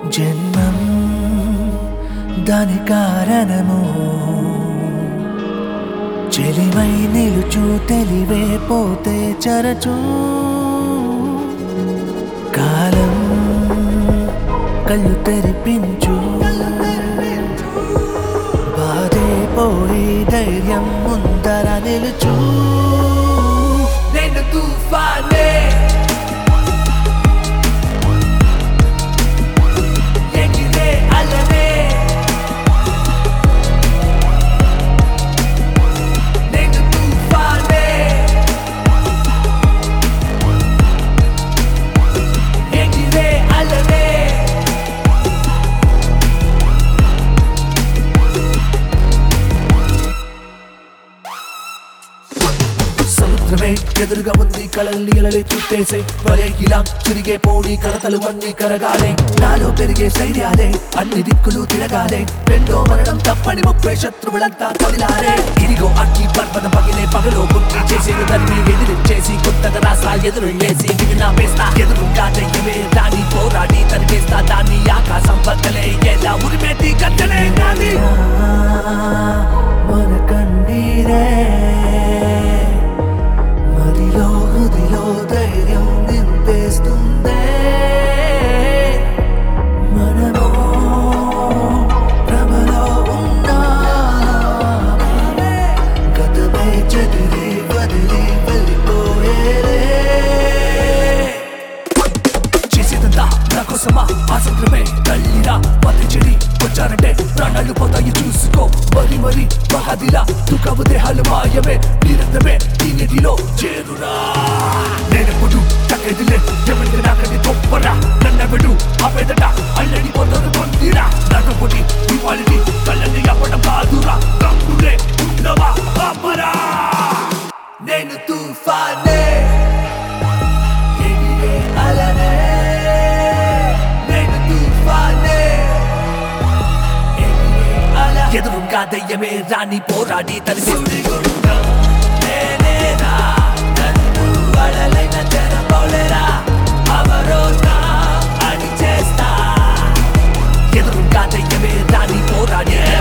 జన్మం దాని కారణము చెలిమై నిలుచు తెలివే పోతే చరచు కాలం కళ్ళు తెరిపించు బాధే పోయి ధైర్యం ముందర నిలుచు నేను తుఫానే ఎగిరే అలనే నేను తుఫానే ఎగిరే అలనే సముద్రమే ఎదురుగా ఉంది కళల్ని అలలే చుట్టేసే వరే ఇలా తిరిగే పోనీ కడతలు అన్ని కరగాలే నాలో పెరిగే శైర్యాలే అన్ని దిక్కులు తిరగాలే రెండో మరణం తప్పని ముప్పై శత్రువులంతా కదిలారే ఇదిగో అగ్గి పర్వతం పగిలే పగలో గుర్తి చేసేది దాన్ని ఎదిరించేసి కొత్తగా రాసా ఎదురు వేసి దిగిన వేస్తా ఎదురుగా దయ్యమే దాన్ని పోరాడి తరివేస్తా దాన్ని ఆకాశం బద్దలే ఎలా ఉరిమేటి గద్దలే నాది మన కన్నీరే మదిలో హృదిలో ధైర్యం నింపేస్తుందే మనమో భ్రమలో ఉన్నామే గతమే చెదిరి వదిలి వెళ్ళిపోయేలే చేసేదంతా నా కోసమా ఆసక్రమే తల్లిరా పత్రి చెడి వచ్చారంటే ప్రాణాలు పోతాయి చూసుకో మరి మరి మహాదిలా దుఃఖము దేహాలు మాయమే నిరంతరమే దీనిలో చేరురా నేనెప్పుడు తగ్గదిలే ఎవరి నాకది గొప్పరా నన్నెవడు ఆపేదట అల్లడి పొందరు పొందిరా నాతో పొడి ఇవాళని కళ్ళని అవ్వడం కాదురా తప్పులే ఉండవా అమ్మరా నేను తుఫానే ఎగిరే అలనే నేను తుఫానే ఎగిరే అల ఎదురుగా దయ్యమే రాని పోరాడి తలిసి నేనేరా నన్ను అడలైన చెరపోలేరా అవరోధా అని చేస్తా ఎదురుగా దయ్యమే రాని పోరాడి